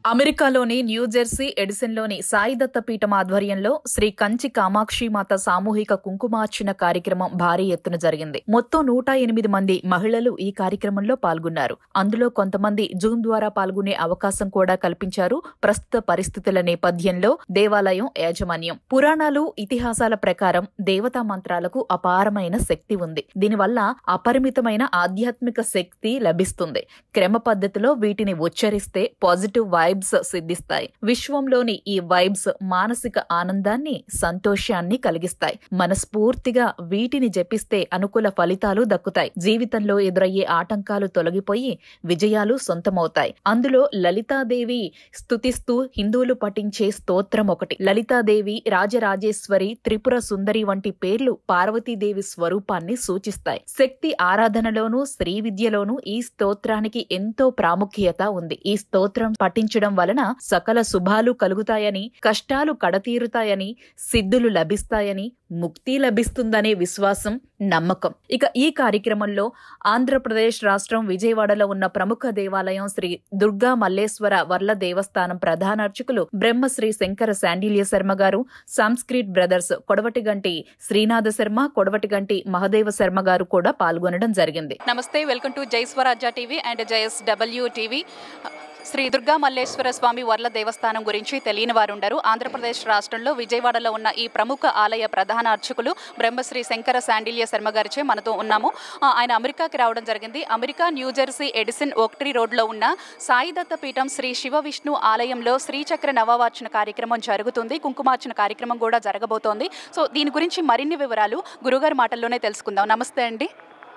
అమెరికాలోని న్యూజెర్సీ ఎడిసన్లోని సాయిదత్త పీఠం ఆధ్వర్యంలో శ్రీ కంచి కామాక్షి మాత సామూహిక కుంకుమార్చన కార్యక్రమం భారీ ఎత్తున జరిగింది మొత్తం నూట ఎనిమిది మంది మహిళలు ఈ కార్యక్రమంలో పాల్గొన్నారు అందులో కొంతమంది జూమ్ ద్వారా పాల్గొనే అవకాశం కూడా కల్పించారు ప్రస్తుత పరిస్థితుల నేపథ్యంలో దేవాలయం యాజమాన్యం పురాణాలు ఇతిహాసాల ప్రకారం దేవతా మంత్రాలకు అపారమైన శక్తి ఉంది దీనివల్ల అపరిమితమైన ఆధ్యాత్మిక శక్తి లభిస్తుంది క్రమ పద్ధతిలో వీటిని ఉచ్చరిస్తే పాజిటివ్ వైబ్స్ సిద్ధిస్తాయి విశ్వంలోని ఈ వైబ్స్ మానసిక ఆనందాన్ని సంతోషాన్ని కలిగిస్తాయి మనస్ఫూర్తిగా వీటిని జపిస్తే అనుకూల ఫలితాలు దక్కుతాయి జీవితంలో ఎదురయ్యే ఆటంకాలు తొలగిపోయి విజయాలు సొంతమవుతాయి అందులో లలితాదేవి స్తుతిస్తూ హిందువులు పఠించే స్తోత్రం ఒకటి లలితాదేవి రాజరాజేశ్వరి త్రిపుర సుందరి వంటి పేర్లు పార్వతీదేవి స్వరూపాన్ని సూచిస్తాయి శక్తి ఆరాధనలోనూ శ్రీ విద్యలోనూ ఈ స్తోత్రానికి ఎంతో ప్రాముఖ్యత ఉంది ఈ స్తోత్రం పఠించడం వలన సకల శుభాలు కలుగుతాయని కష్టాలు కడతీరుతాయని సిద్ధులు లభిస్తాయని ముక్తి లభిస్తుందనే విశ్వాసం నమ్మకం ఇక ఈ కార్యక్రమంలో ఆంధ్రప్రదేశ్ రాష్ట్రం విజయవాడలో ఉన్న ప్రముఖ దేవాలయం శ్రీ దుర్గా మల్లేశ్వర వర్ల దేవస్థానం ప్రధాన అర్చకులు బ్రహ్మశ్రీ శంకర శాండిల్య శర్మ గారు సంస్క్రిట్ బ్రదర్స్ కొడవటిగంటి శ్రీనాథ శర్మ కొడవటిగంటి మహదేవ శర్మ గారు కూడా పాల్గొనడం జరిగింది నమస్తే welcome to Jai Swarajya TV and Jayas W TV Sri Durga Malleswara Swamy Varla Devasthanam గురించి తెలియని వారు ఉండరు ఆంధ్రప్రదేశ్ రాష్ట్రంలో విజయవాడలో ఉన్న ఈ ప్రముఖ ఆలయ ప్రధాన అర్చకులు బ్రహ్మశ్రీ శంకర శాండిల్య శర్మ గారిచే మనతో ఉన్నాము ఆ, ఆయన అమెరికాకి రావడం జరిగింది అమెరికా న్యూజెర్సీ ఎడిసన్ ఓక్టరీ రోడ్లో ఉన్న సాయిదత్త పీఠం శ్రీ శివ విష్ణు ఆలయంలో శ్రీచక్ర నవవార్చన కార్యక్రమం జరుగుతుంది కుంకుమార్చన కార్యక్రమం కూడా జరగబోతోంది సో దీని గురించి మరిన్ని వివరాలు గురుగారి మాటల్లోనే తెలుసుకుందాం నమస్తే అండి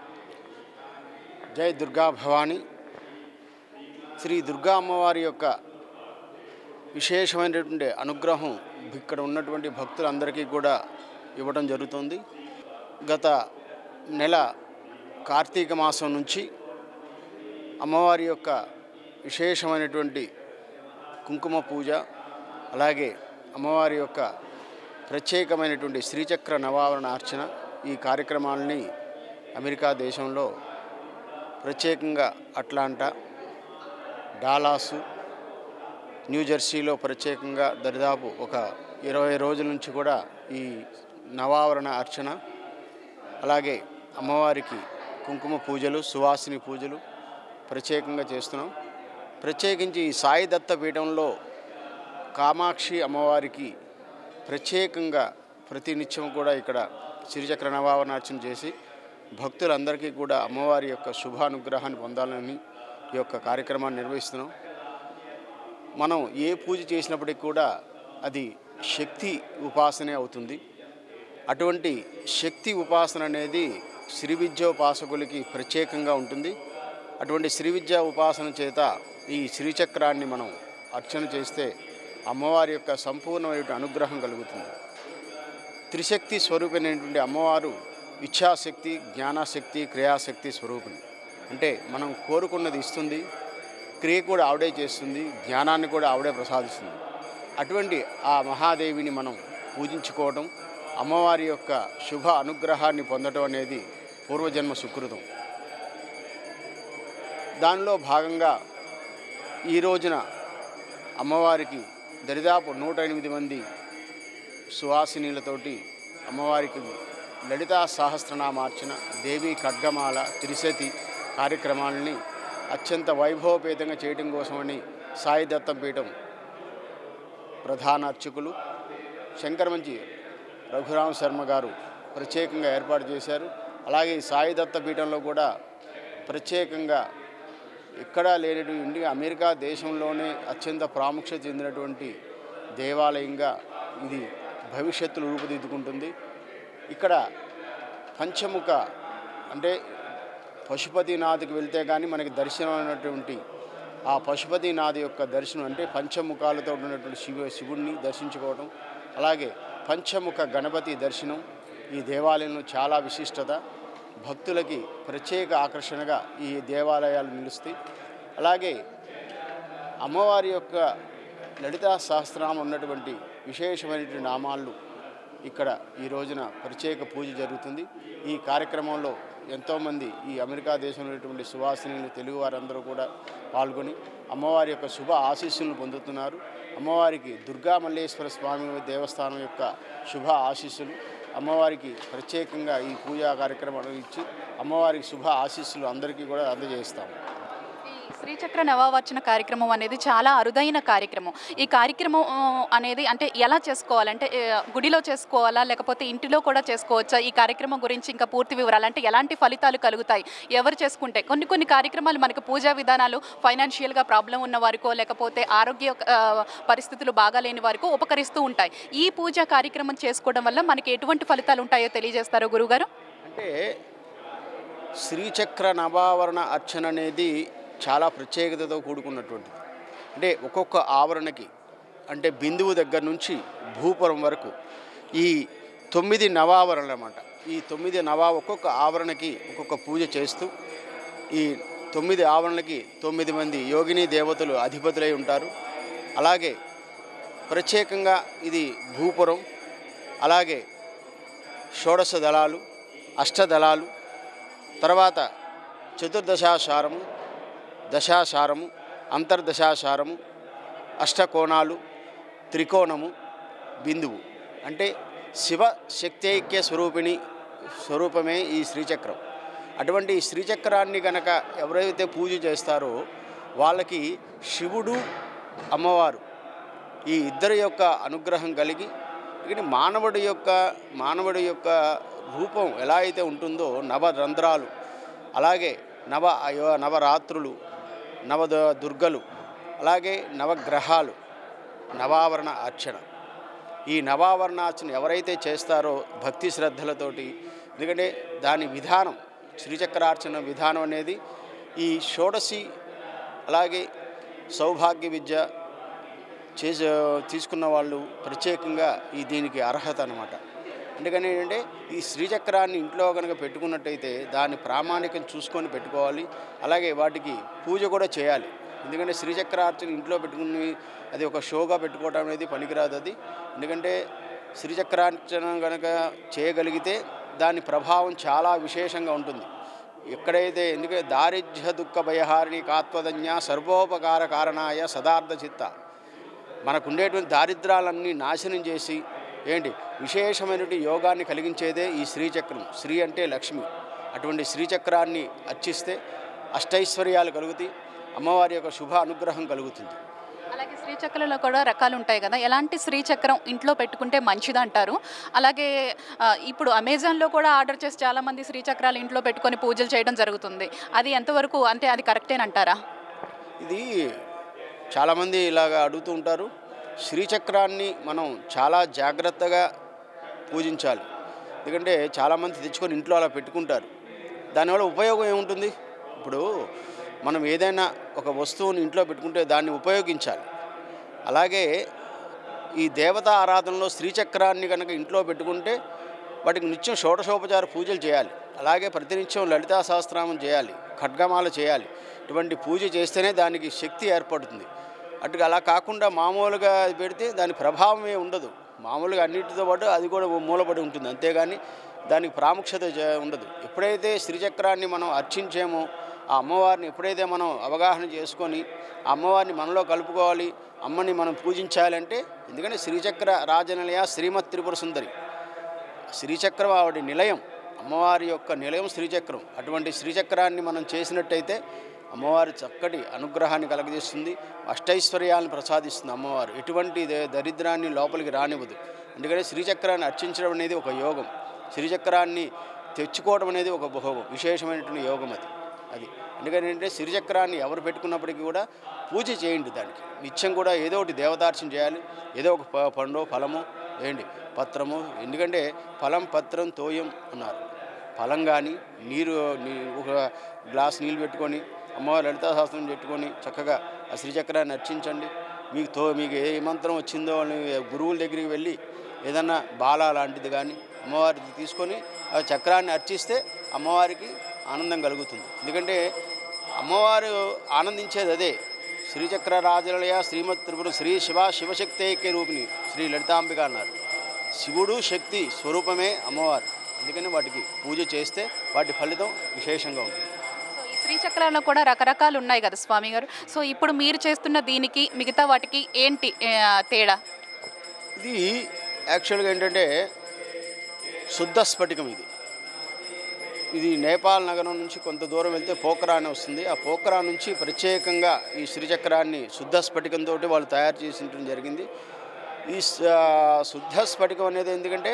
జై దుర్గా భవాని శ్రీ దుర్గా అమ్మవారి యొక్క విశేషమైనటువంటి అనుగ్రహం ఇక్కడ ఉన్నటువంటి భక్తులందరికీ కూడా ఇవ్వడం జరుగుతుంది గత నెల కార్తీక మాసం నుంచి అమ్మవారి యొక్క విశేషమైనటువంటి కుంకుమ పూజ అలాగే అమ్మవారి యొక్క ప్రత్యేకమైనటువంటి శ్రీచక్ర నవావరణ అర్చన ఈ కార్యక్రమాలని అమెరికా దేశంలో ప్రత్యేకంగా అట్లాంటా డాలాసు న్యూజెర్సీలో ప్రత్యేకంగా దరిదాపు ఒక ఇరవై రోజుల నుంచి కూడా ఈ నవావరణ అర్చన అలాగే అమ్మవారికి కుంకుమ పూజలు సువాసిని పూజలు ప్రత్యేకంగా చేస్తున్నాం ప్రత్యేకించి ఈ సాయి దత్త పీఠంలో కామాక్షి అమ్మవారికి ప్రత్యేకంగా ప్రతినిత్యం కూడా ఇక్కడ శ్రీచక్ర నవావరణ అర్చన చేసి భక్తులందరికీ కూడా అమ్మవారి యొక్క శుభానుగ్రహాన్ని పొందాలని ఈ యొక్క కార్యక్రమాన్ని నిర్వహిస్తున్నాం మనం ఏ పూజ చేసినప్పటికీ కూడా అది శక్తి ఉపాసనే అవుతుంది అటువంటి శక్తి ఉపాసన అనేది శ్రీ విద్యోపాసకులకి ప్రత్యేకంగా ఉంటుంది అటువంటి శ్రీ విద్యా ఉపాసన చేత ఈ శ్రీచక్రాన్ని మనం అర్చన చేస్తే అమ్మవారి యొక్క సంపూర్ణమైన అనుగ్రహం కలుగుతుంది త్రిశక్తి స్వరూపమైనటువంటి అమ్మవారు ఇచ్ఛాశక్తి జ్ఞానశక్తి క్రియాశక్తి స్వరూపిణి అంటే మనం కోరుకున్నది ఇస్తుంది క్రియ కూడా ఆవిడే చేస్తుంది జ్ఞానాన్ని కూడా ఆవిడే ప్రసాదిస్తుంది అటువంటి ఆ మహాదేవిని మనం పూజించుకోవడం అమ్మవారి యొక్క శుభ అనుగ్రహాన్ని పొందడం అనేది పూర్వజన్మ సుకృతం దానిలో భాగంగా ఈ రోజున అమ్మవారికి దరిదాపు నూట ఎనిమిది మంది సువాసినీలతోటి అమ్మవారికి లలితా సహస్రనామార్చన దేవి ఖడ్గమాల త్రిశతి కార్యక్రమాలని అత్యంత వైభవపేతంగా చేయడం కోసమని సాయి దత్తం పీఠం ప్రధాన అర్చకులు శంకరమంచి రఘురామ శర్మ గారు ప్రత్యేకంగా ఏర్పాటు చేశారు అలాగే ఈ సాయి దత్త పీఠంలో కూడా ప్రత్యేకంగా ఎక్కడా లేనటువంటి అమెరికా దేశంలోనే అత్యంత ప్రాముఖ్యత చెందినటువంటి దేవాలయంగా ఇది భవిష్యత్తులో రూపుదిద్దుకుంటుంది ఇక్కడ పంచముఖ అంటే పశుపతినాథ్కి వెళ్తే కానీ మనకి దర్శనం అయినటువంటి ఆ పశుపతినాథ్ యొక్క దర్శనం అంటే పంచముఖాలతో ఉన్నటువంటి శివ శివుణ్ణి దర్శించుకోవడం అలాగే పంచముఖ గణపతి దర్శనం ఈ దేవాలయంలో చాలా విశిష్టత భక్తులకి ప్రత్యేక ఆకర్షణగా ఈ దేవాలయాలు నిలుస్తాయి అలాగే అమ్మవారి యొక్క లలితా సహస్రనామం ఉన్నటువంటి విశేషమైనటువంటి నామాలు ఇక్కడ ఈ రోజున ప్రత్యేక పూజ జరుగుతుంది ఈ కార్యక్రమంలో ఎంతోమంది ఈ అమెరికా దేశంలో ఉన్నటువంటి సువాసినులు తెలుగు వారందరూ కూడా పాల్గొని అమ్మవారి యొక్క శుభ ఆశీస్సులను పొందుతున్నారు అమ్మవారికి దుర్గా మల్లేశ్వర స్వామి దేవస్థానం యొక్క శుభ ఆశీస్సులు అమ్మవారికి ప్రత్యేకంగా ఈ పూజా కార్యక్రమాలు ఇచ్చి అమ్మవారికి శుభ ఆశీస్సులు అందరికీ కూడా అందజేస్తాము ఈ శ్రీచక్ర నవావచన కార్యక్రమం అనేది చాలా అరుదైన కార్యక్రమం ఈ కార్యక్రమం ఆ, అనేది అంటే ఎలా చేసుకోవాలంటే ఆ, గుడిలో చేసుకోవాలా లేకపోతే ఇంటిలో కూడా చేసుకోవచ్చా ఈ కార్యక్రమం గురించి ఇంకా పూర్తి వివరాలు అంటే ఎలాంటి ఫలితాలు కలుగుతాయి ఎవరు చేసుకుంటే కొన్ని కొన్ని కార్యక్రమాలు మనకు పూజా విధానాలు ఫైనాన్షియల్గా ప్రాబ్లం ఉన్న వారికో లేకపోతే ఆరోగ్య ఆ, పరిస్థితులు బాగాలేని వారికో ఉపకరిస్తూ ఉంటాయి ఈ పూజా కార్యక్రమం చేసుకోవడం వల్ల మనకి ఎటువంటి ఫలితాలు ఉంటాయో తెలియజేస్తారో గురుగారు అంటే శ్రీచక్ర నవావరణ అర్చన అనేది చాలా ప్రత్యేకతతో కూడుకున్నటువంటిది అంటే ఒక్కొక్క ఆవరణకి అంటే బిందువు దగ్గర నుంచి భూపురం వరకు ఈ తొమ్మిది నవావరణలు అన్నమాట ఈ తొమ్మిది నవా ఒక్కొక్క ఆవరణకి ఒక్కొక్క పూజ చేస్తూ ఈ తొమ్మిది ఆవరణలకి తొమ్మిది మంది యోగిని దేవతలు అధిపతులై ఉంటారు అలాగే ప్రత్యేకంగా ఇది భూపురం అలాగే షోడశ దళాలు అష్టదళాలు తర్వాత చతుర్దశాశారము దశాశారము అంతర్దశాశారము అష్టకోణాలు త్రికోణము బిందువు అంటే శివ శక్తైక్య స్వరూపిణి స్వరూపమే ఈ శ్రీచక్రం అటువంటి ఈ శ్రీచక్రాన్ని గనక ఎవరైతే పూజ చేస్తారో వాళ్ళకి శివుడు అమ్మవారు ఈ ఇద్దరి యొక్క అనుగ్రహం కలిగి ఇక్కడ మానవుడి యొక్క మానవుడి యొక్క రూపం ఎలా అయితే ఉంటుందో నవరంధ్రాలు అలాగే నవ అయో నవరాత్రులు నవ ద- దుర్గలు అలాగే నవగ్రహాలు నవావరణ అర్చన ఈ నవావరణార్చన ఎవరైతే చేస్తారో భక్తి శ్రద్ధలతోటి ఎందుకంటే దాని విధానం శ్రీచక్రార్చన విధానం అనేది ఈ షోడశి అలాగే సౌభాగ్య విద్య చేసి తీసుకున్న వాళ్ళు ప్రత్యేకంగా ఈ దీనికి అర్హత అనమాట అందుకని ఏంటంటే ఈ శ్రీచక్రాన్ని ఇంట్లో కనుక పెట్టుకున్నట్టయితే దాని ప్రామాణికం చూసుకొని పెట్టుకోవాలి అలాగే వాటికి పూజ కూడా చేయాలి ఎందుకంటే శ్రీచక్రార్చన ఇంట్లో పెట్టుకుని అది ఒక షోగా పెట్టుకోవడం అనేది పనికిరాదు అది ఎందుకంటే శ్రీచక్రార్చన కనుక చేయగలిగితే దాని ప్రభావం చాలా విశేషంగా ఉంటుంది ఎక్కడైతే ఎందుకంటే దారిద్ర్య దుఃఖ భయహారిణి కాత్వదన్య సర్వోపకార కారణాయ సదార్థ చిత్త మనకు ఉండేటువంటి దారిద్రాలన్నీ నాశనం చేసి ఏంటి విశేషమైనటువంటి యోగాన్ని కలిగించేదే ఈ శ్రీచక్రం శ్రీ అంటే లక్ష్మి అటువంటి శ్రీచక్రాన్ని అర్చిస్తే అష్టైశ్వర్యాలు కలుగుతాయి అమ్మవారి యొక్క శుభ అనుగ్రహం కలుగుతుంది అలాగే శ్రీచక్రంలో కూడా రకాలు ఉంటాయి కదా ఎలాంటి శ్రీచక్రం ఇంట్లో పెట్టుకుంటే మంచిది అంటారు అలాగే ఆ, ఇప్పుడు అమెజాన్లో కూడా ఆర్డర్ చేసి చాలామంది శ్రీచక్రాలు ఇంట్లో పెట్టుకొని పూజలు చేయడం జరుగుతుంది అది ఎంతవరకు అంటే అది కరెక్టేనంటారా ఇది చాలామంది ఇలాగ అడుగుతూ ఉంటారు శ్రీచక్రాన్ని మనం చాలా జాగ్రత్తగా పూజించాలి ఎందుకంటే చాలామంది తెచ్చుకొని ఇంట్లో అలా పెట్టుకుంటారు దానివల్ల ఉపయోగం ఏముంటుంది ఇప్పుడు మనం ఏదైనా ఒక వస్తువుని ఇంట్లో పెట్టుకుంటే దాన్ని ఉపయోగించాలి అలాగే ఈ దేవతా ఆరాధనలో శ్రీచక్రాన్ని కనుక ఇంట్లో పెట్టుకుంటే వాటికి నిత్యం షోడశోపచార పూజలు చేయాలి అలాగే ప్రతినిత్యం లలితా సహస్రనామం చేయాలి ఖడ్గమాల చేయాలి ఇటువంటి పూజ చేస్తేనే దానికి శక్తి ఏర్పడుతుంది అటు అలా కాకుండా మామూలుగా అది పెడితే దాని ప్రభావమే ఉండదు మామూలుగా అన్నిటితో పాటు అది కూడా ఓ మూలపడి ఉంటుంది అంతేగాని దానికి ప్రాముఖ్యత చే- ఉండదు ఎప్పుడైతే శ్రీచక్రాన్ని మనం అర్చించేమో ఆ అమ్మవారిని ఎప్పుడైతే మనం అవగాహన చేసుకొని ఆ అమ్మవారిని మనలో కలుపుకోవాలి అమ్మని మనం పూజించాలంటే ఎందుకంటే శ్రీచక్ర రాజనిలయ శ్రీమత్ త్రిపుర సుందరి శ్రీచక్రం ఆవిడ నిలయం అమ్మవారి యొక్క నిలయం శ్రీచక్రం అటువంటి శ్రీచక్రాన్ని మనం చేసినట్టయితే అమ్మవారి చక్కటి అనుగ్రహాన్ని కలగజేస్తుంది అష్టైశ్వర్యాలను ప్రసాదిస్తుంది అమ్మవారు ఎటువంటి ద- దరిద్రాన్ని లోపలికి రానివ్వదు ఎందుకంటే శ్రీచక్రాన్ని అర్చించడం అనేది ఒక యోగం శ్రీచక్రాన్ని తెచ్చుకోవడం అనేది ఒక భోగం విశేషమైనటువంటి యోగం అది అది ఎందుకంటే ఏంటంటే శ్రీచక్రాన్ని ఎవరు పెట్టుకున్నప్పటికీ కూడా పూజ చేయండి దానికి నిత్యం కూడా ఏదో ఒకటి దేవతార్చన చేయాలి ఏదో ఒక ప- పండు ఫలము ఏంటి పత్రము ఎందుకంటే ఫలం పత్రం తోయం అన్నారు ఫలం కానీ నీరు నీ- ఒక గ్లాస్ నీళ్ళు పెట్టుకొని అమ్మవారి లలితా శాస్త్రం పెట్టుకొని చక్కగా ఆ శ్రీచక్రాన్ని అర్చించండి మీకు తో మీకు ఏ మంత్రం వచ్చిందో అని గురువుల దగ్గరికి వెళ్ళి ఏదన్నా బాల లాంటిది కానీ అమ్మవారికి తీసుకొని ఆ చక్రాన్ని అర్చిస్తే అమ్మవారికి ఆనందం కలుగుతుంది ఎందుకంటే అమ్మవారు ఆనందించేది అదే శ్రీచక్ర రాజలయ శ్రీమత్ త్రిపుర శ్రీ శివ శివశక్తైక్య రూపిణి శ్రీ లలితాంబిక అన్నారు శివుడు శక్తి స్వరూపమే అమ్మవారు అందుకని వాటికి పూజ చేస్తే వాటి ఫలితం విశేషంగా ఉంటుంది సో ఈ శ్రీచక్రాల్లో కూడా రకరకాలు ఉన్నాయి కదా స్వామి గారు సో ఇప్పుడు మీరు చేస్తున్న దీనికి మిగతా వాటికి ఏంటి ఆ, తేడా ఇది యాక్చువల్గా ఏంటంటే శుద్ధ స్ఫటికం ఇది ఇది నేపాల్ నగరం నుంచి కొంత దూరం వెళ్తే పోఖరా అని వస్తుంది ఆ పోఖరా నుంచి ప్రత్యేకంగా ఈ శ్రీచక్రాన్ని శుద్ధ స్ఫటికంతో వాళ్ళు తయారు చేసి ఉండటం జరిగింది ఈ స- శుద్ధ స్ఫటికం అనేది ఎందుకంటే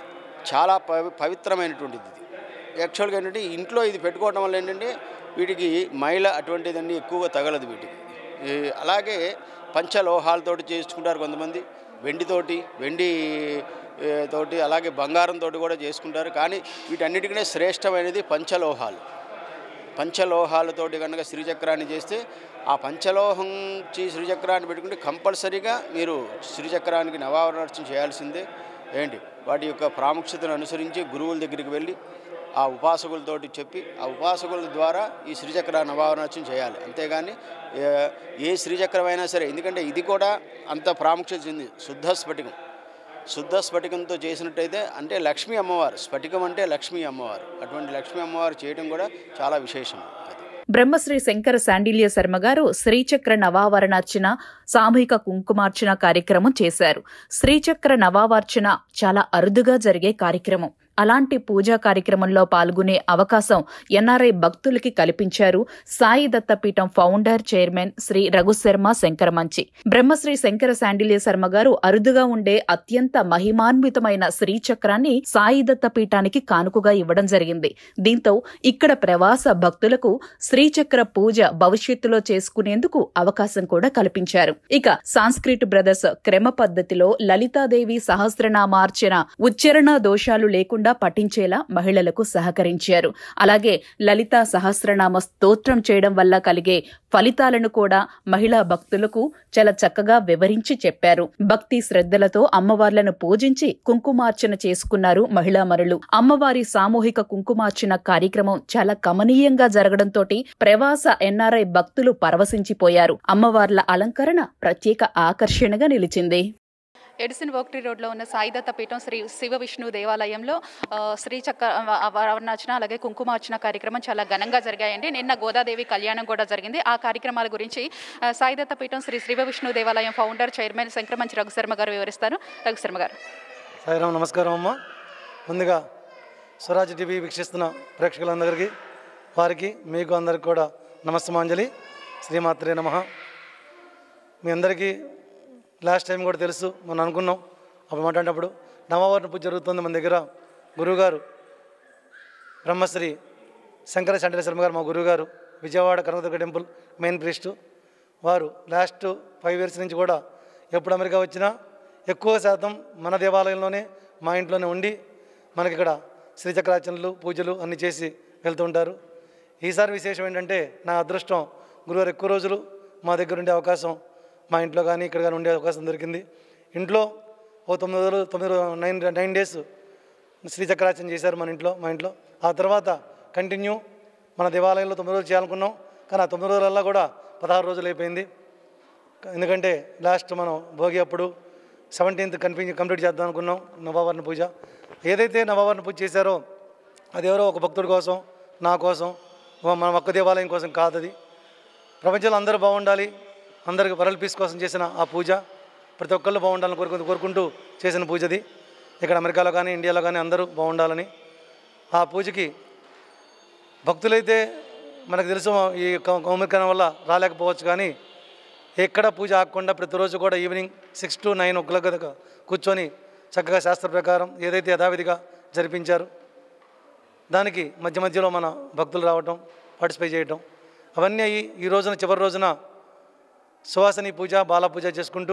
చాలా పవి పవిత్రమైనటువంటిది ఇది యాక్చువల్గా ఏంటంటే ఇంట్లో ఇది పెట్టుకోవడం వల్ల ఏంటంటే వీటికి మైల అటువంటిదన్నీ ఎక్కువగా తగలదు వీటికి ఈ అలాగే పంచలోహాలతోటి చేసుకుంటారు కొంతమంది వెండితోటి వెండి ఏ, తోటి అలాగే బంగారంతో కూడా చేసుకుంటారు కానీ వీటన్నిటికనే శ్రేష్టమైనది పంచలోహాలు పంచలోహాలతోటి కనుక శ్రీచక్రాన్ని చేస్తే ఆ పంచలోహం చీ శ్రీచక్రాన్ని పెట్టుకుంటే కంపల్సరీగా మీరు శ్రీచక్రానికి నవావరణార్చన చేయాల్సిందే ఏంటి వాటి యొక్క ప్రాముఖ్యతను అనుసరించి గురువుల దగ్గరికి వెళ్ళి ఆ ఉపాసకులతోటి చెప్పి ఆ ఉపాసకుల ద్వారా ఈ శ్రీచక్ర నవావరణార్చన చేయాలి అంతేగాని ఏ- ఏ శ్రీచక్రమైనా సరే ఎందుకంటే ఇది కూడా అంత ప్రాముఖ్యత చెంది శుద్ధ స్ఫటికం శుద్ధ స్ఫటికంతో చేసినట్టయితే అంటే లక్ష్మీ అమ్మవారు స్ఫటికం అంటే లక్ష్మీ అమ్మవారు అటువంటి లక్ష్మీ అమ్మవారు చేయడం కూడా చాలా విశేషం అది బ్రహ్మశ్రీ శంకర శాండిల్య శర్మ గారు శ్రీచక్ర నవావరణార్చన సామూహిక కుంకుమార్చన కార్యక్రమం చేశారు శ్రీచక్ర నవావర్చన చాలా అరుదుగా జరిగే కార్యక్రమం అలాంటి పూజా కార్యక్రమంలో పాల్గొనే అవకాశం ఎన్ఆర్ఐ భక్తులకి కల్పించారు సాయి దత్తపీఠం ఫౌండర్ చైర్మన్ శ్రీ రఘుశర్మ శంకరమంచి బ్రహ్మశ్రీ శంకర శాండిల్య శర్మ గారు అరుదుగా ఉండే అత్యంత మహిమాన్వితమైన శ్రీచక్రాన్ని సాయి దత్తపీఠానికి కానుకగా ఇవ్వడం జరిగింది దీంతో ఇక్కడ ప్రవాస భక్తులకు శ్రీచక్ర పూజ భవిష్యత్తులో చేసుకునేందుకు అవకాశం కూడా కల్పించారు ఇక సాంస్క్రిట్ బ్రదర్స్ క్రమ పద్ధతిలో లలితాదేవి సహస్రనామార్చన ఉచ్చారణ దోషాలు లేకుండా పఠించేలా మహిళలకు సహకరించారు అలాగే లలితా సహస్రనామ స్తోత్రం చేయడం వల్ల కలిగే ఫలితాలను కూడా మహిళా భక్తులకు చాలా చక్కగా వివరించి చెప్పారు భక్తి శ్రద్ధలతో అమ్మవార్లను పూజించి కుంకుమార్చన చేసుకున్నారు మహిళామణులు అమ్మవారి సామూహిక కుంకుమార్చన కార్యక్రమం చాలా కమనీయంగా జరగడంతో ప్రవాస ఎన్ఆర్ఐ భక్తులు పరవశించిపోయారు అమ్మవార్ల అలంకరణ ప్రత్యేక ఆకర్షణగా నిలిచింది ఎడిసిన్ వోక్ట్రీ రోడ్లో ఉన్న సాయిదత్త పీఠం శ్రీ శివ విష్ణు దేవాలయంలో ఆ, శ్రీచక్ర వర్ణార్చన అలాగే కుంకుమార్చన కార్యక్రమం చాలా ఘనంగా జరిగాయండి నిన్న గోదాదేవి కళ్యాణం కూడా జరిగింది ఆ కార్యక్రమాల గురించి ఆ, సాయిదత్త పీఠం శ్రీ శివ విష్ణు దేవాలయం ఫౌండర్ చైర్మన్ శంకరమంచి రఘుశర్మ గారు వివరిస్తారు రఘుశర్మ గారు సాయిరామ్ నమస్కారం అమ్మ ముందుగా స్వరాజ్ టీవీ వీక్షిస్తున్న ప్రేక్షకులందరికీ వారికి మీకు అందరికి కూడా నమస్తమాంజలి శ్రీమాత్రే నమ మీ అందరికీ లాస్ట్ టైం కూడా తెలుసు మనం అనుకున్నాం అప్పుడు మాట్లాడినప్పుడు నవవర్ణ పూజ జరుగుతుంది మన దగ్గర గురువుగారు బ్రహ్మశ్రీ శంకర చంద్ర శర్మ గారు మా గురువుగారు Vijayawada Kanakadurga temple main priest వారు లాస్ట్ ఫైవ్ ఇయర్స్ నుంచి కూడా ఎప్పుడు అమెరికా వచ్చినా ఎక్కువ శాతం మన దేవాలయంలోనే మా ఇంట్లోనే ఉండి మనకి ఇక్కడ శ్రీచక్రార్చనలు పూజలు అన్నీ చేసి వెళ్తూ ఉంటారు ఈసారి విశేషం ఏంటంటే నా అదృష్టం గురువారు ఎక్కువ రోజులు మా దగ్గర ఉండే అవకాశం మా ఇంట్లో కానీ ఇక్కడ కానీ ఉండే అవకాశం దొరికింది ఇంట్లో ఓ తొమ్మిది రోజులు తొమ్మిది రో- నైన్ నైన్ డేస్ శ్రీచక్రార్చన చేశారు మన ఇంట్లో మా ఇంట్లో ఆ తర్వాత కంటిన్యూ మన దేవాలయంలో తొమ్మిది రోజులు చేయాలనుకున్నాం కానీ ఆ తొమ్మిది రోజులల్లా కూడా పదహారు రోజులు అయిపోయింది ఎందుకంటే లాస్ట్ మనం భోగి అప్పుడు సెవెంటీన్త్ కన్ఫి కంప్లీట్ చేద్దాం అనుకున్నాం నవావరణ పూజ ఏదైతే నవావరణ పూజ చేశారో అది ఎవరో ఒక భక్తుడి కోసం నా కోసం మన ఒక్క దేవాలయం కోసం కాదు అది ప్రపంచంలో అందరూ బాగుండాలి అందరికి వరల్డ్ పీస్ కోసం చేసిన ఆ పూజ ప్రతి ఒక్కళ్ళు బాగుండాలని కోరుకుంటూ కోరుకుంటూ చేసిన పూజది ఇక్కడ అమెరికాలో కానీ ఇండియాలో కానీ అందరూ బాగుండాలని ఆ పూజకి భక్తులైతే మనకు తెలుసు ఈ కౌ- కౌమికరణం వల్ల రాలేకపోవచ్చు కానీ ఎక్కడ పూజ ఆగకుండా ప్రతిరోజు కూడా evening six to nine o'clock దాకా కూర్చొని చక్కగా శాస్త్ర ప్రకారం ఏదైతే యథావిధిగా జరిపించారు దానికి మధ్య మధ్యలో మన భక్తులు రావటం పార్టిసిపేట్ చేయటం అవన్నీ అయ్యి ఈ రోజున చివరి రోజున సువాసని పూజ బాల పూజ చేసుకుంటూ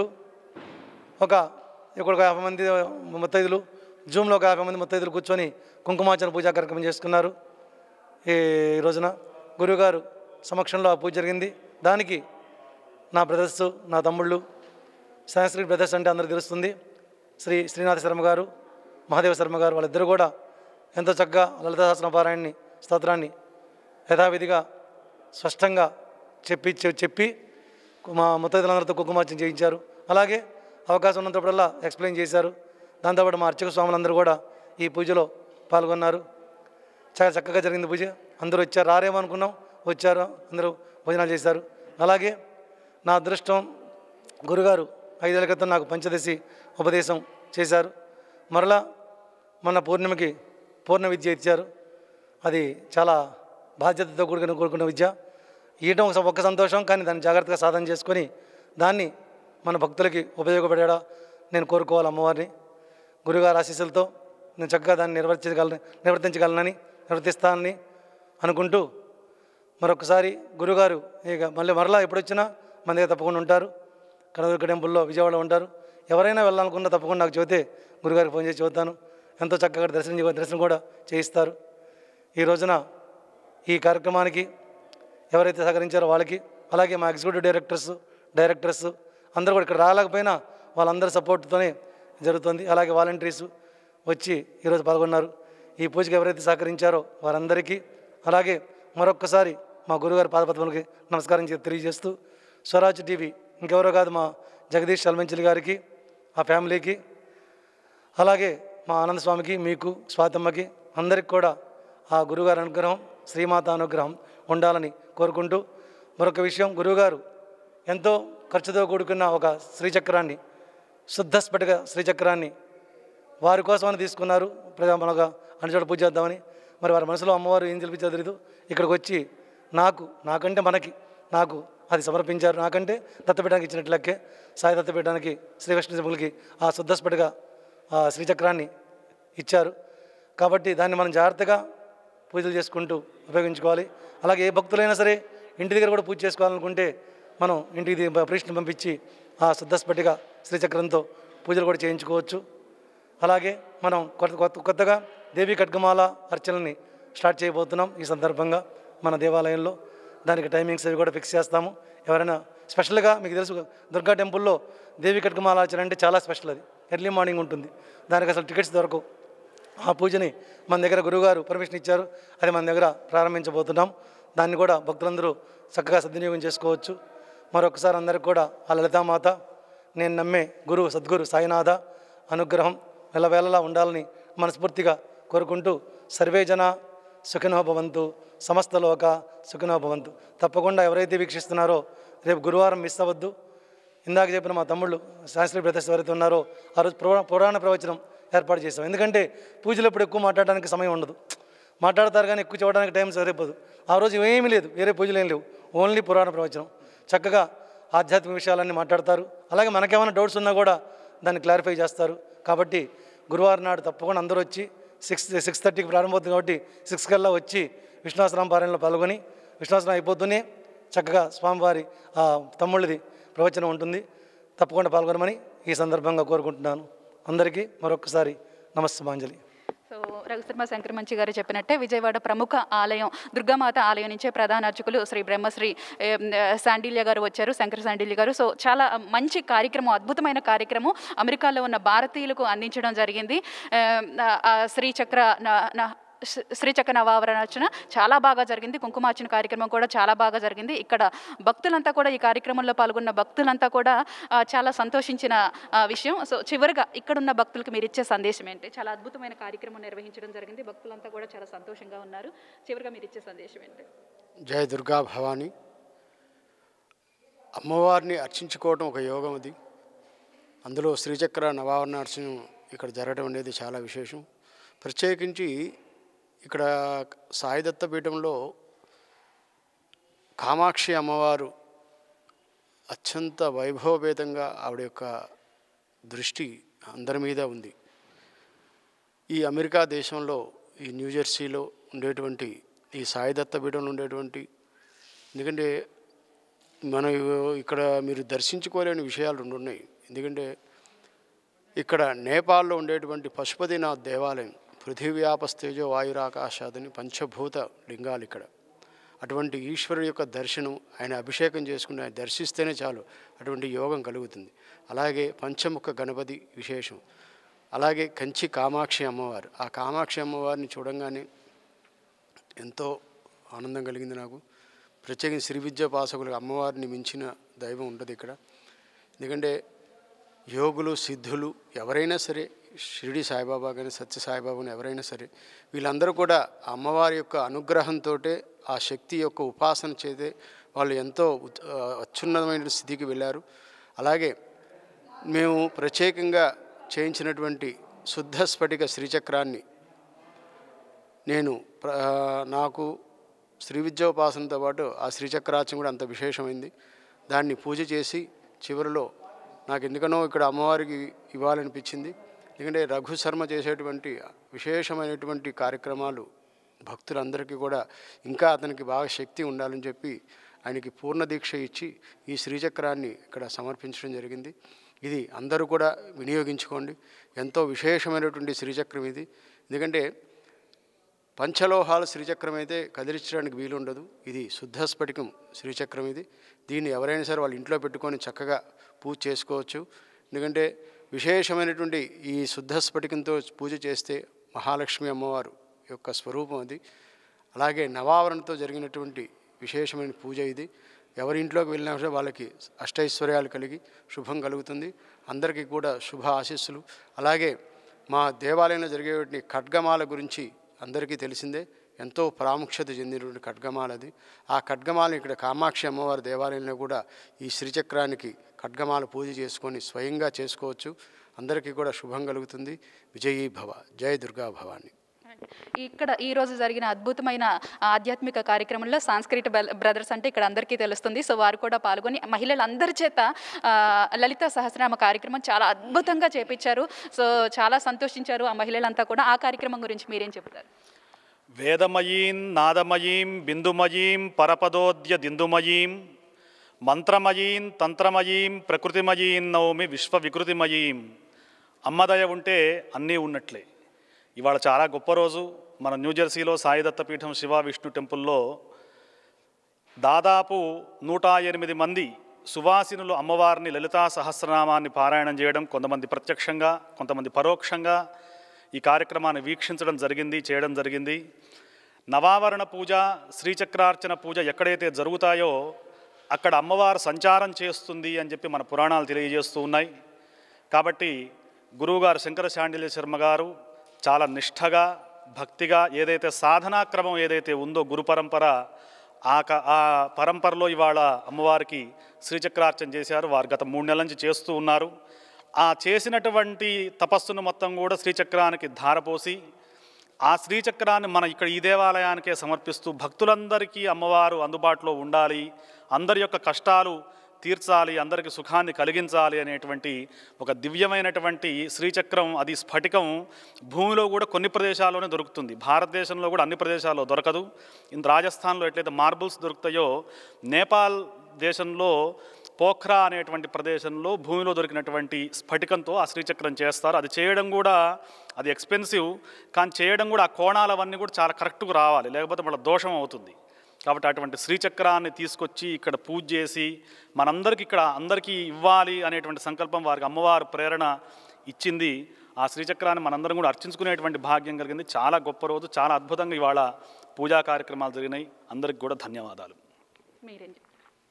ఒక ఇక్కడ ఒక యాభై మంది ముత్తైదులు జూమ్లో ఒక యాభై మంది ముత్తైదులు కూర్చొని కుంకుమార్చన పూజా కార్యక్రమం చేసుకున్నారు ఈ రోజున గురువుగారు సమక్షంలో ఆ పూజ జరిగింది దానికి నా బ్రదర్స్ నా తమ్ముళ్ళు సంస్కృత్ బ్రదర్స్ అంటే అందరికీ తెలుస్తుంది శ్రీ శ్రీనాథ శర్మ గారు మహాదేవ శర్మ గారు వాళ్ళిద్దరూ కూడా ఎంతో చక్కగా లలిత సహస్ర పారాయణని స్తోత్రాన్ని యథావిధిగా స్పష్టంగా చెప్పి చె- చెప్పి మా ముత్తైదులందరితో కుంకుమార్చన చేయించారు అలాగే అవకాశం ఉన్నప్పుడల్లా ఎక్స్ప్లెయిన్ చేశారు దాంతోపాటు మా అర్చక స్వాములందరూ కూడా ఈ పూజలో పాల్గొన్నారు చాలా చక్కగా జరిగింది పూజ అందరూ వచ్చారు రారేమో అనుకున్నాం వచ్చారు అందరూ భోజనాలు చేశారు అలాగే నా అదృష్టం గురుగారు ఐదేళ్ల క్రితం నాకు పంచదశి ఉపదేశం చేశారు మరలా మొన్న పూర్ణిమకి పూర్ణ విద్య ఇచ్చారు అది చాలా బాధ్యతతో కూడుకుని కూడుకున్న విద్య ఇయటం ఒక ఒక్క సంతోషం కానీ దాన్ని జాగ్రత్తగా సాధన చేసుకొని దాన్ని మన భక్తులకి ఉపయోగపడేలా నేను కోరుకోవాలి అమ్మవారిని గురుగారు ఆశీస్సులతో నేను చక్కగా దాన్ని నిర్వర్తించగలను నిర్వర్తించగలనని నిర్వర్తిస్తానని అనుకుంటూ మరొకసారి గురుగారు ఇక మళ్ళీ మరలా ఎప్పుడు వచ్చినా మన దగ్గర తప్పకుండా ఉంటారు కనదుర్గ టెంపుల్లో విజయవాడలో ఉంటారు ఎవరైనా వెళ్ళాలనుకున్నా తప్పకుండా నాకు చెబితే గురుగారికి ఫోన్ చేసి చెబుతాను ఎంతో చక్కగా దర్శనం చే- దర్శనం కూడా చేయిస్తారు ఈ రోజున ఈ కార్యక్రమానికి ఎవరైతే సహకరించారో వాళ్ళకి అలాగే మా ఎగ్జిక్యూటివ్ డైరెక్టర్స్ డైరెక్టర్స్ అందరూ కూడా ఇక్కడ రాలేకపోయినా వాళ్ళందరి సపోర్ట్తోనే జరుగుతుంది అలాగే వాలంటీర్స్ వచ్చి ఈరోజు పాల్గొన్నారు ఈ పూజకి ఎవరైతే సహకరించారో వారందరికీ అలాగే మరొక్కసారి మా గురుగారి పాదపద్మలకి నమస్కారం చే- తెలియజేస్తూ స్వరాజ్ టీవీ ఇంకెవరో కాదు మా జగదీష్ చల్మంచిలి గారికి ఆ ఫ్యామిలీకి అలాగే మా ఆనంద స్వామికి మీకు స్వాతమ్మకి అందరికి కూడా ఆ గురుగారి అనుగ్రహం శ్రీమాత అనుగ్రహం ఉండాలని కోరుకుంటూ మరొక విషయం గురువుగారు ఎంతో ఖర్చుతో కూడుకున్న ఒక శ్రీచక్రాన్ని శుద్ధ స్ఫటిక శ్రీచక్రాన్ని వారి కోసమని తీసుకున్నారు ప్రజా మనగా అన్ని చోట పూజ చేద్దామని మరి వారి మనసులో అమ్మవారు ఏం తెలిపించారు తెలియదు ఇక్కడికి వచ్చి నాకు నాకంటే మనకి నాకు అది సమర్పించారు నాకంటే దత్తపీఠానికి ఇచ్చినట్లు లెక్కే సాయి దత్తపీఠానికి శ్రీ వైష్ణవులకి ఆ శుద్ధ స్ఫటిక ఆ శ్రీచక్రాన్ని ఇచ్చారు కాబట్టి దాన్ని మనం జాగ్రత్తగా పూజలు చేసుకుంటూ ఉపయోగించుకోవాలి అలాగే ఏ భక్తులైనా సరే ఇంటి దగ్గర కూడా పూజ చేసుకోవాలనుకుంటే మనం ఇంటికి ప్రీష్ని పంపించి ఆ శుద్ధ స్ఫటిక శ్రీచక్రంతో పూజలు కూడా చేయించుకోవచ్చు అలాగే మనం కొత్త కొత్త కొత్తగా దేవి ఖడ్గమాల అర్చనల్ని స్టార్ట్ చేయబోతున్నాం ఈ సందర్భంగా మన దేవాలయంలో దానికి టైమింగ్స్ అవి కూడా ఫిక్స్ చేస్తాము ఎవరైనా స్పెషల్గా మీకు తెలుసు దుర్గా టెంపుల్లో దేవి ఖడ్గమాల అర్చన అంటే చాలా స్పెషల్ అది ఎర్లీ మార్నింగ్ ఉంటుంది దానికి అసలు టికెట్స్ దొరకవు ఆ పూజని మన దగ్గర గురువుగారు పర్మిషన్ ఇచ్చారు అది మన దగ్గర ప్రారంభించబోతున్నాం దాన్ని కూడా భక్తులందరూ చక్కగా సద్వినియోగం చేసుకోవచ్చు మరొకసారి అందరికి కూడా ఆ లలితామాత నేను నమ్మే గురు సద్గురు సాయినాథ అనుగ్రహం వెలవేళలా ఉండాలని మనస్ఫూర్తిగా కోరుకుంటూ సర్వే జన సుఖినో భవంతు సమస్త లోక సుఖినో భవంతు తప్పకుండా ఎవరైతే వీక్షిస్తున్నారో రేపు గురువారం మిస్ అవ్వద్దు ఇందాక చెప్పిన మా తమ్ముళ్ళు శాస్త్రీయ ప్రదర్శన ఎవరైతే ఉన్నారో ఆ రోజు పురా పురాణ ప్రవచనం ఏర్పాటు చేసాం ఎందుకంటే పూజలు ఎప్పుడు ఎక్కువ మాట్లాడడానికి సమయం ఉండదు మాట్లాడతారు కానీ ఎక్కువ చూడడానికి టైం సరిపోదు ఆ రోజు ఏమీ లేదు వేరే పూజలు ఏం లేవు ఓన్లీ పురాణ ప్రవచనం చక్కగా ఆధ్యాత్మిక విషయాలన్నీ మాట్లాడతారు అలాగే మనకేమైనా డౌట్స్ ఉన్నా కూడా దాన్ని క్లారిఫై చేస్తారు కాబట్టి గురువారం నాడు తప్పకుండా అందరూ వచ్చి సిక్స్ సిక్స్ థర్టీకి ప్రారంభమవుతుంది కాబట్టి సిక్స్ కల్లా వచ్చి విశ్వాసరామ పారాయణలో పాల్గొని విశ్వాసనం అయిపోతూనే చక్కగా స్వామివారి ఆ తమ్ముళ్ళది ప్రవచనం ఉంటుంది తప్పకుండా పాల్గొనమని ఈ సందర్భంగా కోరుకుంటున్నాను అందరికీ మరొకసారి నమస్తమాంజలి సో రఘుశర్మ శంకర మంచి గారు చెప్పినట్టే విజయవాడ ప్రముఖ ఆలయం దుర్గామాత ఆలయం నుంచే ప్రధాన అర్చకులు శ్రీ బ్రహ్మశ్రీ ఏం, శాండిల్య గారు వచ్చారు శంకర శాండిల్య గారు సో చాలా మంచి కార్యక్రమం అద్భుతమైన కార్యక్రమం అమెరికాలో ఉన్న భారతీయులకు అందించడం జరిగింది ఏం, ఆ శ్రీచక్ర న- న- శ్రీ- శ్రీచక్ర నవావరణార్చన చాలా బాగా జరిగింది కుంకుమార్చన కార్యక్రమం కూడా చాలా బాగా జరిగింది ఇక్కడ భక్తులంతా కూడా ఈ కార్యక్రమంలో పాల్గొన్న భక్తులంతా కూడా ఆ, చాలా సంతోషించిన ఆ, విషయం సో చివరిగా ఇక్కడున్న భక్తులకు మీరు ఇచ్చే సందేశం ఏంటి చాలా అద్భుతమైన కార్యక్రమం నిర్వహించడం జరిగింది భక్తులంతా కూడా చాలా సంతోషంగా ఉన్నారు చివరిగా మీరు ఇచ్చే సందేశం ఏంటి జయ దుర్గా భవాని అమ్మవారిని అర్చించుకోవడం ఒక యోగం అది అందులో శ్రీచక్ర నవావరణ అర్చన ఇక్కడ జరగడం అనేది చాలా విశేషం ప్రత్యేకించి ఇక్కడ సాయిదత్త పీఠంలో కామాక్షి అమ్మవారు అత్యంత వైభవపేతంగా ఆవిడ యొక్క దృష్టి అందరి మీద ఉంది ఈ అమెరికా దేశంలో ఈ న్యూజెర్సీలో ఉండేటువంటి ఈ సాయిదత్త పీఠంలో ఉండేటువంటి ఎందుకంటే మనం ఇక్కడ మీరు దర్శించుకోలేని విషయాలు రెండు ఉన్నాయి ఎందుకంటే ఇక్కడ నేపాల్లో ఉండేటువంటి పశుపతినాథ్ దేవాలయం పృథివ్యాపస్తేజో వాయురాకాశాదని పంచభూత లింగాలు ఇక్కడ అటువంటి ఈశ్వరుడు యొక్క దర్శనం ఆయన అభిషేకం చేసుకుని ఆయన దర్శిస్తేనే చాలు అటువంటి యోగం కలుగుతుంది అలాగే పంచముఖ గణపతి విశేషం అలాగే కంచి కామాక్షి అమ్మవారు ఆ కామాక్షి అమ్మవారిని చూడంగానే ఎంతో ఆనందం కలిగింది నాకు ప్రత్యేకించి శ్రీ విద్యాపాసకులకు అమ్మవారిని మించిన దైవం ఉంటుంది ఇక్కడ ఎందుకంటే యోగులు సిద్ధులు ఎవరైనా సరే షిరిడి సాయిబాబా కానీ సత్య సాయిబాబా కానీ ఎవరైనా సరే వీళ్ళందరూ కూడా ఆ అమ్మవారి యొక్క అనుగ్రహంతో ఆ శక్తి యొక్క ఉపాసన చేతే వాళ్ళు ఎంతో ఉత్- ఆ, అత్యున్నతమైన స్థితికి వెళ్ళారు అలాగే మేము ప్రత్యేకంగా చేయించినటువంటి శుద్ధ స్ఫటిక శ్రీచక్రాన్ని నేను ప్ర- నాకు శ్రీ విద్యోపాసనతో పాటు ఆ శ్రీచక్రాచం కూడా అంత విశేషమైంది దాన్ని పూజ చేసి చివరిలో నాకు ఎందుకనో ఇక్కడ అమ్మవారికి ఇవ్వాలనిపించింది ఎందుకంటే రఘు శర్మ చేసేటువంటి విశేషమైనటువంటి కార్యక్రమాలు భక్తులందరికీ కూడా ఇంకా అతనికి బాగా శక్తి ఉండాలని చెప్పి ఆయనకి పూర్ణ దీక్ష ఇచ్చి ఈ శ్రీచక్రాన్ని ఇక్కడ సమర్పించడం జరిగింది ఇది అందరూ కూడా వినియోగించుకోండి ఎంతో విశేషమైనటువంటి శ్రీచక్రం ఇది ఎందుకంటే పంచలోహాల శ్రీచక్రం అయితే కదిలించడానికి వీలుండదు ఇది శుద్ధ స్ఫటికం శ్రీచక్రం ఇది దీన్ని ఎవరైనా సరే వాళ్ళ ఇంట్లో పెట్టుకొని చక్కగా పూజ చేసుకోవచ్చు ఎందుకంటే విశేషమైనటువంటి ఈ శుద్ధ స్ఫటికంతో పూజ చేస్తే మహాలక్ష్మి అమ్మవారు యొక్క స్వరూపం అది అలాగే నవావరణతో జరిగినటువంటి విశేషమైన పూజ ఇది ఎవరి ఇంట్లోకి వెళ్ళినా సరే వాళ్ళకి అష్టైశ్వర్యాలు కలిగి శుభం కలుగుతుంది అందరికీ కూడా శుభ ఆశీస్సులు అలాగే మా దేవాలయంలో జరిగేటువంటి ఖడ్గమాల గురించి అందరికీ తెలిసిందే ఎంతో ప్రాముఖ్యత చెందినటువంటి ఖడ్గమాల అది ఆ ఖడ్గమాలను ఇక్కడ కామాక్షి అమ్మవారి దేవాలయంలో కూడా ఈ శ్రీచక్రానికి ఖడ్గమాల పూజ చేసుకొని స్వయంగా చేసుకోవచ్చు అందరికీ కూడా శుభం కలుగుతుంది విజయీ భవ జయ దుర్గా భవాని ఇక్కడ ఈ రోజు జరిగిన అద్భుతమైన ఆధ్యాత్మిక కార్యక్రమంలో సాంస్క్రిట్ బెల్- బ్రదర్స్ అంటే ఇక్కడ అందరికీ తెలుస్తుంది సో వారు కూడా పాల్గొని మహిళలందరి చేత ఆ, లలిత సహస్రనామ కార్యక్రమం చాలా అద్భుతంగా చేపించారు సో చాలా సంతోషించారు ఆ మహిళలంతా కూడా ఆ కార్యక్రమం గురించి మీరేం చెప్తారు వేదమయీం నాదమయీం బిందుమయీం పరపదోద్య దిందుమయీం మంత్రమయీం తంత్రమయీం ప్రకృతిమయీం నవమి విశ్వవికృతిమయీం అమ్మదయ ఉంటే అన్నీ ఉన్నట్లే ఇవాళ చాలా గొప్ప రోజు మన న్యూజెర్సీలో సాయిదత్త పీఠం శివ విష్ణు టెంపుల్లో దాదాపు నూట ఎనిమిది మంది సువాసినులు అమ్మవారిని లలితా సహస్రనామాన్ని పారాయణం చేయడం కొంతమంది ప్రత్యక్షంగా కొంతమంది పరోక్షంగా ఈ కార్యక్రమాన్ని వీక్షించడం జరిగింది చేయడం జరిగింది నవావరణ పూజ శ్రీచక్రార్చన పూజ ఎక్కడైతే జరుగుతాయో అక్కడ అమ్మవారు సంచారం చేస్తుంది అని చెప్పి మన పురాణాలు తెలియజేస్తూ ఉన్నాయి కాబట్టి గురువుగారు శంకర శాండిల్య శర్మ గారు చాలా నిష్ఠగా భక్తిగా ఏదైతే సాధనా క్రమం ఏదైతే ఉందో గురు పరంపర ఆ క ఆ పరంపరలో ఇవాళ అమ్మవారికి శ్రీచక్రార్చన చేశారు వారు గత మూడు నెలల నుంచి చేస్తూ ఉన్నారు ఆ చేసినటువంటి తపస్సును మొత్తం కూడా శ్రీచక్రానికి ధారపోసి ఆ శ్రీచక్రాన్ని మన ఇక్కడ ఈ దేవాలయానికే సమర్పిస్తూ భక్తులందరికీ అమ్మవారు అందుబాటులో ఉండాలి అందరి యొక్క కష్టాలు తీర్చాలి అందరికీ సుఖాన్ని కలిగించాలి అనేటువంటి ఒక దివ్యమైనటువంటి శ్రీచక్రం అది స్ఫటికం భూమిలో కూడా కొన్ని ప్రదేశాల్లోనే దొరుకుతుంది భారతదేశంలో కూడా అన్ని ప్రదేశాల్లో దొరకదు ఇన్ రాజస్థాన్లో ఎట్లయితే మార్బుల్స్ దొరుకుతాయో నేపాల్ దేశంలో పోఖ్రా అనేటువంటి ప్రదేశంలో భూమిలో దొరికినటువంటి స్ఫటికంతో ఆ శ్రీచక్రం చేస్తారు అది చేయడం కూడా అది ఎక్స్పెన్సివ్ కానీ చేయడం కూడా ఆ కోణాలవన్నీ కూడా చాలా కరెక్ట్గా రావాలి లేకపోతే మళ్ళీ దోషం అవుతుంది కాబట్టి అటువంటి శ్రీచక్రాన్ని తీసుకొచ్చి ఇక్కడ పూజ చేసి మనందరికి ఇక్కడ అందరికీ ఇవ్వాలి అనేటువంటి సంకల్పం వారికి అమ్మవారు ప్రేరణ ఇచ్చింది ఆ శ్రీచక్రాన్ని మనందరం కూడా అర్చించుకునేటువంటి భాగ్యం కలిగింది చాలా గొప్ప రోజు చాలా అద్భుతంగా ఇవాళ పూజా కార్యక్రమాలు జరిగినాయి అందరికి కూడా ధన్యవాదాలు మీరేం చెప్తారు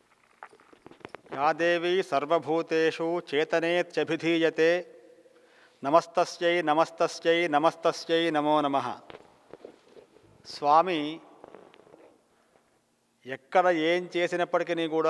యా దేవీ సర్వభూతేషు చేతనేత్యభిధీయతే నమస్తస్యై నమస్తస్యై నమస్తస్యై నమో నమ స్వామి ఎక్కడ ఏం చేసినప్పటికీ కూడా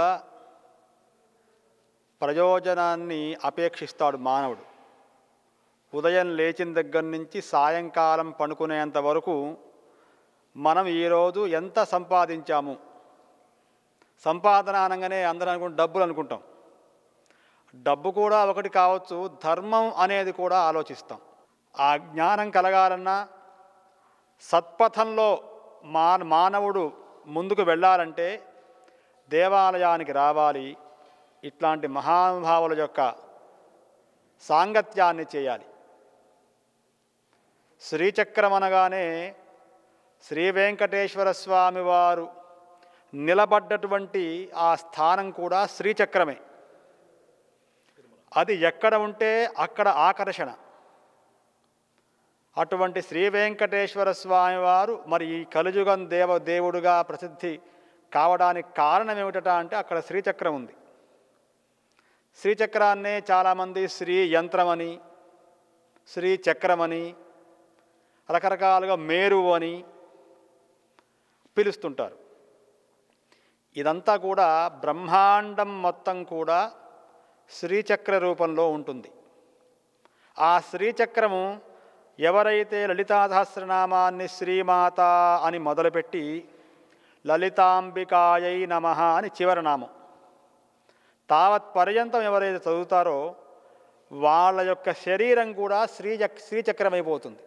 ప్రయోజనాన్ని అపేక్షిస్తాడు మానవుడు ఉదయం లేచిన దగ్గర నుంచి సాయంకాలం పడుకునేంత వరకు మనం ఈరోజు ఎంత సంపాదించాము సంపాదన అనగానే అందరూ అనుకుంటే డబ్బులు అనుకుంటాం డబ్బు కూడా ఒకటి కావచ్చు ధర్మం అనేది కూడా ఆలోచిస్తాం ఆ జ్ఞానం కలగాలన్నా సత్పథంలో మా మానవుడు ముందుకు వెళ్ళాలంటే దేవాలయానికి రావాలి ఇట్లాంటి మహానుభావుల యొక్క సాంగత్యాన్ని చేయాలి శ్రీచక్రం అనగానే శ్రీ వెంకటేశ్వర స్వామి వారు నిలబడ్డటువంటి ఆ స్థానం కూడా శ్రీచక్రమే అది ఎక్కడ ఉంటే అక్కడ ఆకర్షణ అటువంటి శ్రీ వెంకటేశ్వర స్వామి వారు మరి ఈ కలియుగం దేవ దేవుడుగా ప్రసిద్ధి కావడానికి కారణం ఏమిటట అంటే అక్కడ శ్రీచక్రం ఉంది శ్రీచక్రాన్నే చాలామంది శ్రీ యంత్రమని శ్రీ చక్రమని రకరకాలుగా మేరు అని పిలుస్తుంటారు ఇదంతా కూడా బ్రహ్మాండం మొత్తం కూడా శ్రీచక్ర రూపంలో ఉంటుంది ఆ శ్రీచక్రము ఎవరైతే లలితా సహస్రనామాన్ని శ్రీమాత అని మొదలుపెట్టి లలితాంబికాయై నమ అని చివరి నామం తావత్ పర్యంతం ఎవరైతే చదువుతారో వాళ్ళ యొక్క శరీరం కూడా శ్రీచక్ శ్రీచక్రమైపోతుంది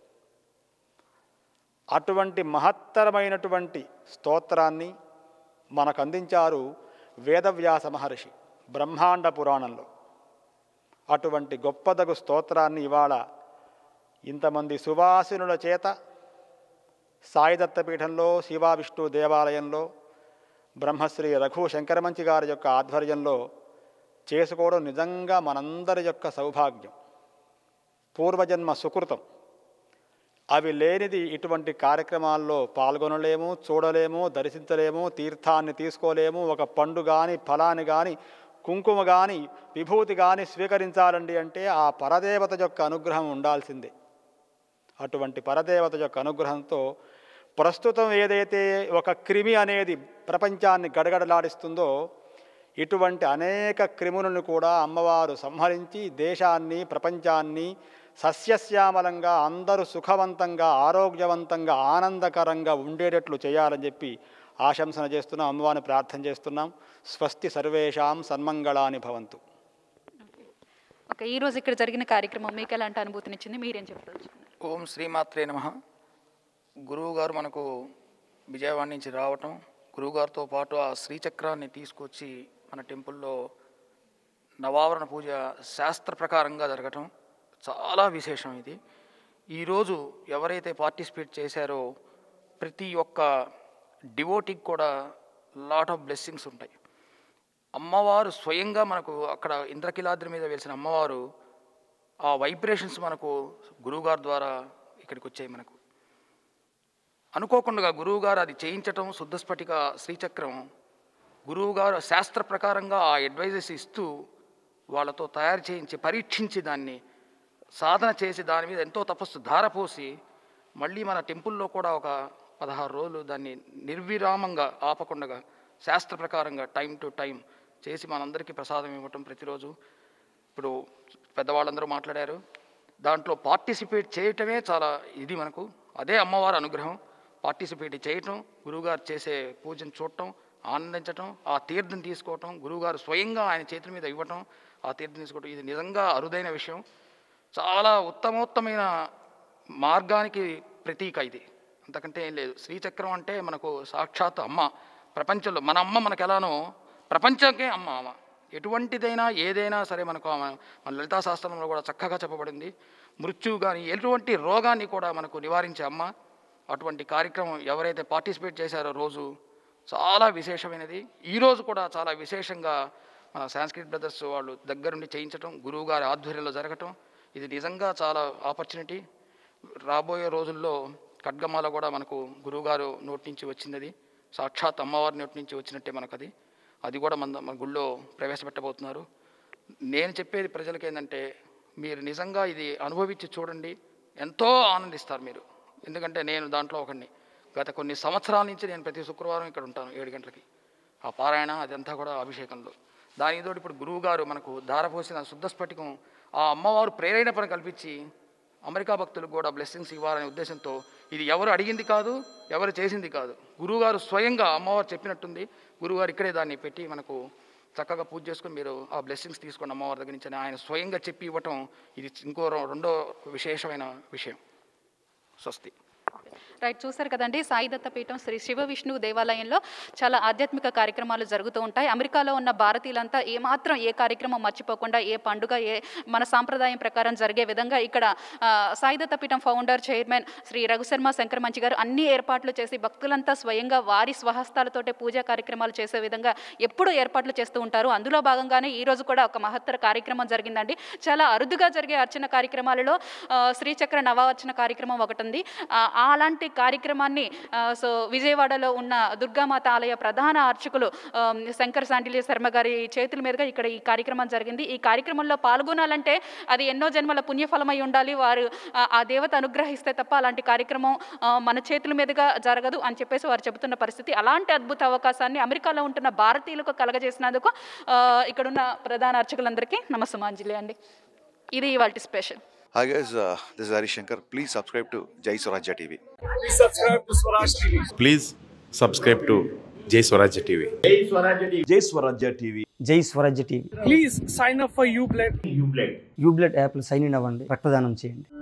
అటువంటి మహత్తరమైనటువంటి స్తోత్రాన్ని మనకు అందించారు వేదవ్యాస మహర్షి బ్రహ్మాండ పురాణంలో అటువంటి గొప్పదగు స్తోత్రాన్ని ఇవాళ ఇంతమంది సువాసినుల చేత సాయిదత్త పీఠంలో శివా విష్ణు దేవాలయంలో బ్రహ్మశ్రీ రఘు శంకరమంచి గారి యొక్క ఆధ్వర్యంలో చేసుకోవడం నిజంగా మనందరి యొక్క సౌభాగ్యం పూర్వజన్మ సుకృతం అవి లేనిది ఇటువంటి కార్యక్రమాల్లో పాల్గొనలేము చూడలేము దర్శించలేము తీర్థాన్ని తీసుకోలేము ఒక పండు కానీ ఫలాన్ని కానీ కుంకుమ కానీ విభూతి కానీ స్వీకరించాలండి అంటే ఆ పరదేవత యొక్క అనుగ్రహం ఉండాల్సిందే అటువంటి పరదేవత యొక్క అనుగ్రహంతో ప్రస్తుతం ఏదైతే ఒక క్రిమి అనేది ప్రపంచాన్ని గడగడలాడిస్తుందో ఇటువంటి అనేక క్రిములను కూడా అమ్మవారు సంహరించి దేశాన్ని ప్రపంచాన్ని సస్యశ్యామలంగా అందరూ సుఖవంతంగా ఆరోగ్యవంతంగా ఆనందకరంగా ఉండేటట్లు చేయాలని చెప్పి ఆశంసన చేస్తున్నాం అమ్మవారిని ప్రార్థన చేస్తున్నాం స్వస్తి సర్వేషాం సన్మంగళాని భవంతు ఓకే ఈ రోజు ఇక్కడ జరిగిన కార్యక్రమం మీకు ఎలాంటి అనుభూతినిచ్చింది మీరేం చెప్తారు ఓం శ్రీమాత్రే నమ గురువుగారు మనకు విజయవాడ నుంచి రావటం గురువుగారితో పాటు ఆ శ్రీచక్రాన్ని తీసుకొచ్చి మన టెంపుల్లో నవావరణ పూజ శాస్త్ర ప్రకారంగా జరగటం చాలా విశేషం ఇది ఈరోజు ఎవరైతే పార్టిసిపేట్ చేశారో ప్రతి ఒక్క డివోటీకి కూడా లాట్ ఆఫ్ బ్లెస్సింగ్స్ ఉంటాయి అమ్మవారు స్వయంగా మనకు అక్కడ ఇంద్రకిలాద్రి మీద వెలిసిన అమ్మవారు ఆ వైబ్రేషన్స్ మనకు గురువుగారి ద్వారా ఇక్కడికి వచ్చాయి మనకు అనుకోకుండా గురువుగారు అది చేయించటం శుద్ధస్ఫటిక శ్రీచక్రం గురువుగారు శాస్త్ర ప్రకారంగా ఆ అడ్వైజెస్ ఇస్తూ వాళ్ళతో తయారు చేయించి పరీక్షించి దాన్ని సాధన చేసి దాని మీద ఎంతో తపస్సు ధారపోసి మళ్ళీ మన టెంపుల్లో కూడా ఒక పదహారు రోజులు దాన్ని నిర్విరామంగా ఆపకుండా శాస్త్ర ప్రకారంగా టైం టు టైం చేసి మనందరికీ ప్రసాదం ఇవ్వటం ప్రతిరోజు ఇప్పుడు పెద్దవాళ్ళందరూ మాట్లాడారు దాంట్లో పార్టిసిపేట్ చేయటమే చాలా ఇది మనకు అదే అమ్మవారి అనుగ్రహం పార్టిసిపేట్ చేయటం గురువుగారు చేసే పూజను చూడటం ఆనందించటం ఆ తీర్థం తీసుకోవటం గురువుగారు స్వయంగా ఆయన చేతుల మీద ఇవ్వటం ఆ తీర్థం తీసుకోవటం ఇది నిజంగా అరుదైన విషయం చాలా ఉత్తమోత్తమైన మార్గానికి ప్రతీక ఇది అంతకంటే ఏం లేదు శ్రీచక్రం అంటే మనకు సాక్షాత్ అమ్మ ప్రపంచంలో మన అమ్మ మనకు ఎలానో ప్రపంచంకే అమ్మ అమ్మ ఎటువంటిదైనా ఏదైనా సరే మనకు ఆమె మన లలితా శాస్త్రంలో కూడా చక్కగా చెప్పబడింది మృత్యువు కానీ ఎటువంటి రోగాన్ని కూడా మనకు నివారించే అమ్మ అటువంటి కార్యక్రమం ఎవరైతే పార్టిసిపేట్ చేశారో రోజు చాలా విశేషమైనది ఈరోజు కూడా చాలా విశేషంగా మన సాంస్క్రిట్ బ్రదర్స్ వాళ్ళు దగ్గరుండి చేయించటం గురువుగారి ఆధ్వర్యంలో జరగటం ఇది నిజంగా చాలా ఆపర్చునిటీ రాబోయే రోజుల్లో ఖడ్గమాల కూడా మనకు గురువుగారు నోటి నుంచి వచ్చింది అది సాక్షాత్ అమ్మవారి నోటి నుంచి వచ్చినట్టే మనకు అది అది కూడా మన మన గుళ్ళో ప్రవేశపెట్టబోతున్నారు నేను చెప్పేది ప్రజలకు ఏంటంటే మీరు నిజంగా ఇది అనుభవించి చూడండి ఎంతో ఆనందిస్తారు మీరు ఎందుకంటే నేను దాంట్లో ఒకడిని గత కొన్ని సంవత్సరాల నుంచి నేను ప్రతి శుక్రవారం ఇక్కడ ఉంటాను ఏడు గంటలకి ఆ పారాయణ అదంతా కూడా అభిషేకంలో దానితో ఇప్పుడు గురువుగారు మనకు ధారపోసిన శుద్ధ స్ఫటికం ఆ అమ్మవారు ప్రేరేపణ కల్పించి అమెరికా భక్తులకు కూడా బ్లెస్సింగ్స్ ఇవ్వాలనే ఉద్దేశంతో ఇది ఎవరు అడిగింది కాదు ఎవరు చేసింది కాదు గురువుగారు స్వయంగా అమ్మవారు చెప్పినట్టుంది గురువుగారు ఇక్కడే దాన్ని పెట్టి మనకు చక్కగా పూజ చేసుకుని మీరు ఆ బ్లెస్సింగ్స్ తీసుకోండి అమ్మవారి దగ్గర నుంచి అని ఆయన స్వయంగా చెప్పి ఇవ్వటం ఇది ఇంకో రో- రెండో విశేషమైన విషయం స్వస్తి రైట్ చూశారు కదండి సాయిదత్త పీఠం శ్రీ శివ విష్ణు దేవాలయంలో చాలా ఆధ్యాత్మిక కార్యక్రమాలు జరుగుతూ ఉంటాయి అమెరికాలో ఉన్న భారతీయులంతా ఏమాత్రం ఏ కార్యక్రమం మర్చిపోకుండా ఏ పండుగ ఏ మన సాంప్రదాయం ప్రకారం జరిగే విధంగా ఇక్కడ ఆ, Saidatta Peetham founder chairman Sri Raghusharma Sankaramanchi garu అన్ని ఏర్పాట్లు చేసి భక్తులంతా స్వయంగా వారి స్వహస్తాలతోటే పూజా కార్యక్రమాలు చేసే విధంగా ఎప్పుడూ ఏర్పాట్లు చేస్తూ ఉంటారు అందులో భాగంగానే ఈ రోజు కూడా ఒక మహత్తర కార్యక్రమం జరిగిందండి చాలా అరుదుగా జరిగే అర్చన కార్యక్రమాలలో ఆ, శ్రీచక్ర నవార్చన కార్యక్రమం ఒకటి ఉంది ఆ, ఆ అలాంటి కార్యక్రమాన్ని ఆ, సో విజయవాడలో ఉన్న దుర్గామాత ఆలయ ప్రధాన అర్చకులు ఆ, శంకర్ శాండిల్య శర్మ గారి చేతుల మీదుగా ఇక్కడ ఈ కార్యక్రమం జరిగింది ఈ కార్యక్రమంలో పాల్గొనాలంటే అది ఎన్నో జన్మల పుణ్యఫలమై ఉండాలి వారు ఆ, ఆ దేవత అనుగ్రహిస్తే తప్ప అలాంటి కార్యక్రమం ఆ, మన చేతుల మీదుగా జరగదు అని చెప్పేసి వారు చెబుతున్న పరిస్థితి అలాంటి అద్భుత అవకాశాన్ని అమెరికాలో ఉంటున్న భారతీయులకు కలగజేసినందుకు ఆ, ఇక్కడున్న ప్రధాన అర్చకులందరికీ నమస్సుమాంజలి అండి ఇది ఇవాళ special Hi guys, uh, this is Hari Shankar. Please subscribe to Jai Swarajya TV. Please subscribe to Jai Swarajya TV. జై Swarajya TV Jai Swarajya TV Please sign up for UBLED. UBLED యాప్లో సైన్ ఇన్ అవ్వండి రక్తదానం చేయండి